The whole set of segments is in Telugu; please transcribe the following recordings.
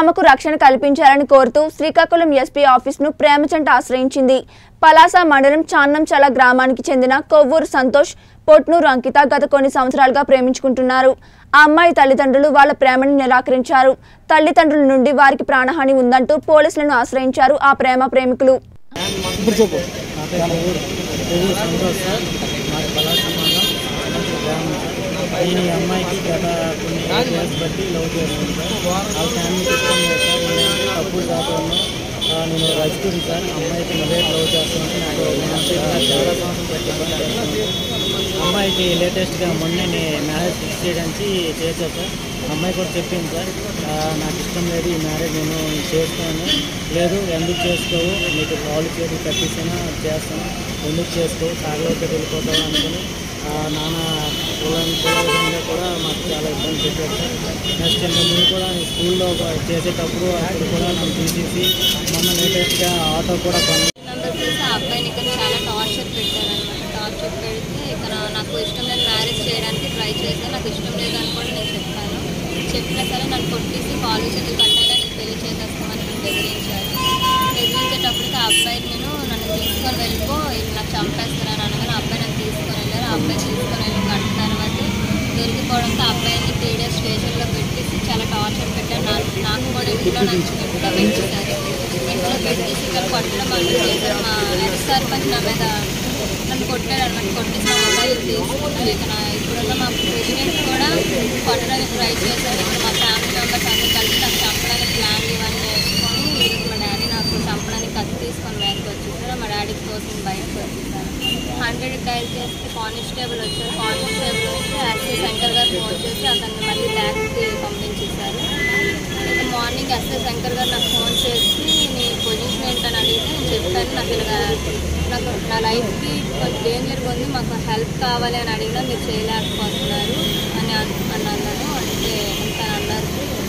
తమకు రక్షణ కల్పించాలని కోరుతూ శ్రీకాకుళం ఎస్పీ ఆఫీస్ను ప్రేమచంట ఆశ్రయించింది పలాస మండలం చాన్నంచల గ్రామానికి చెందిన కొవ్వూరు సంతోష్ పొట్నూరు అంకిత గత కొన్ని సంవత్సరాలుగా ప్రేమించుకుంటున్నారు ఆ అమ్మాయి తల్లిదండ్రులు వాళ్ళ ప్రేమను నిరాకరించారు తల్లిదండ్రుల నుండి వారికి ప్రాణహాని ఉందంటూ పోలీసులను ఆశ్రయించారు ఆ ప్రేమ ప్రేమికులు ఇప్పుడు చెప్పు నా పేరు ఊరు ఊరు సంతోష్ సార్ మాది పలాస మండలం అనంతపురం గ్రామం సార్ నేను ఈ అమ్మాయికి గత కొన్ని ఇయర్స్ బట్టి లవ్ చేస్తాను సార్ వాళ్ళ ఫ్యామిలీకి ఇష్టం లేదు సార్ నేనంటే తప్పులు కాకుండా నేను రజకుని సార్ అమ్మాయికి మళ్ళీ లవ్ చేస్తానంటే నాకు మనసు చాలా సంవత్సరం పెట్టి ఇబ్బంది పెడుతుంది. అమ్మాయికి లేటెస్ట్గా మొన్నే మ్యారేజ్ ఫిక్స్ చేయడానికి చేశాను సార్ అమ్మాయి కూడా చెప్పింది సార్ ఆ, నాకు ఇష్టం లేదు ఈ మ్యారేజ్ నేను చేస్తాను లేదు ఎందుకు చేసుకోవు నీకు కాలు చేతి కట్టిస్తేనే చేస్తాను ఎందుకు చేసుకోవు సాగలోకి వెళ్ళిపోతావు అనుకుని ఆ, నాన్న కులం కులంగా కూడా మాకు చాలా ఇబ్బంది పెట్టారు సార్ నెక్స్ట్ ఇంకా మేము కూడా స్కూల్లో చేసేటప్పుడు అప్పుడు కూడా నన్ను తీసేసి మమ్మల్ని లేటెస్ట్గా ఆటో కూడా కొన నెంబర్ చూసి ఆ అబ్బాయిని ఇక్కడ చాలా టార్చర్ పెట్టారనమాట టార్చర్ పెడితే ఇక్కడ నాకు ఇష్టం లేదు మ్యారేజ్ చేయడానికి ట్రై చేశాను నాకు ఇష్టం లేదని కూడా నేను చెప్పాను చెప్పినా సరే నన్ను కొట్టేసి కాలు చేతులు కట్టాగా నీకు పెళ్లి చేసేస్తామని నన్ను బెదిరించారు బెదిరించేటప్పటికి ఆ అబ్బాయిని నేను నన్ను తీసుకొని వెళ్ళిపో వీళ్ళు నాకు చంపేస్తారని అనగానే ఆ అబ్బాయి నన్ను తీసుకొని వెళ్ళారు ఆ అబ్బాయి తీసుకొని వెళ్ళి గంట తర్వాత దొరికిపోవడంతో ఆ అబ్బాయిని టీడీఎస్ స్టేషన్లో పెట్టేసి చాలా టార్చర్ పెట్టారు నాకు నాకు కూడా ఇంట్లో నన్ను ఇంట్లో పెట్టేశారు ఇంట్లో పెట్టేసి ఇక్కడ కొట్టడం అన్నీ చేశారు మా ఎక్స్ సర్పంచ్ నా మీద నన్ను కొట్టాడు అనమాట కొట్టేసి నా మొబైల్ తీసుకున్నాను ఇక నా ఇప్పుడున్న మా ప్రెసిడెంట్ కూడా కొట్టడానికి ట్రై చేశారు ఇక్కడ మా ఫ్యామిలీ మెంబర్స్ అందరూ కలిసి నాకు చంపడానికి ప్లాన్ ఇవన్నీ వేసుకొని ఈరోజు మా డాడీ నాకు చంపడానికి కత్తి తీసుకొని బయటకు వచ్చేసారు మా డాడీకి కోసం బయటకు వచ్చేసారు హండ్రెడ్ డైల్ చేస్తే కానిస్టేబుల్ వచ్చారు కానిస్టేబుల్ వస్తే ఎస్ఐ శంకర్ గారు ఫోన్ చేసి అతన్ని మళ్ళీ బ్యాక్కి పంపించేశారు ఇంకా మార్నింగ్ ఎస్ఐ శంకర్ గారు నాకు ఫోన్ చేసి నీ పొజిషన్ ఏంటని అడిగితే నేను చెప్పాను నాకు ఇలాగా నాకు నా లైఫ్కి కొంచెం డేంజర్గా ఉంది మాకు హెల్ప్ కావాలి అని అడిగినా మీరు చేయలేకపోతున్నారు అని అన్- అని అన్నాను అంటే ఇంకా అన్నారు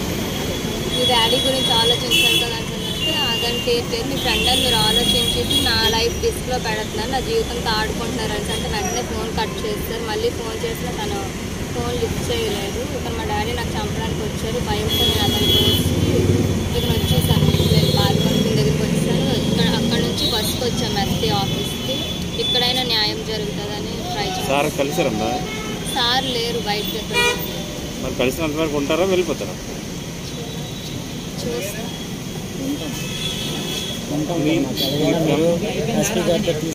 మీ డాడీ గురించి ఆలోచించాను కదా అంటే అదంటే లేదు మీ ఫ్రెండ్ అని మీరు ఆలోచించేసి నా లైఫ్ డిస్క్లో పెడుతున్నారు నా జీవితంతో ఆడుకుంటున్నారు అని అంటే వెంటనే ఫోన్ కట్ చేస్తారు మళ్ళీ ఫోన్ చేసినా తను ఫోన్ లిఫ్ట్ చేయలేదు ఇక్కడ మా డాడీ నాకు చంపడానికి వచ్చారు భయంతో నేను అతను చూసి ఇక్కడ వచ్చేసాను నేను బాల్పడుకుని దగ్గరికి వచ్చాను ఇక్కడ అక్కడ నుంచి బస్కి వచ్చాము ఎస్పీ ఆఫీస్కి ఇక్కడైనా న్యాయం జరుగుతుందని ట్రై చేస్తాను సార్ కలిసారమ్మా సార్ లేరు బయటకు ఎక్కడ మరి కలిసినంత వరకు ఉంటారా వెళ్ళిపోతారా చూస్తాను ఉంటాం సార్. నాకు ఎవరైనా మీరు ఎస్పీ గారితో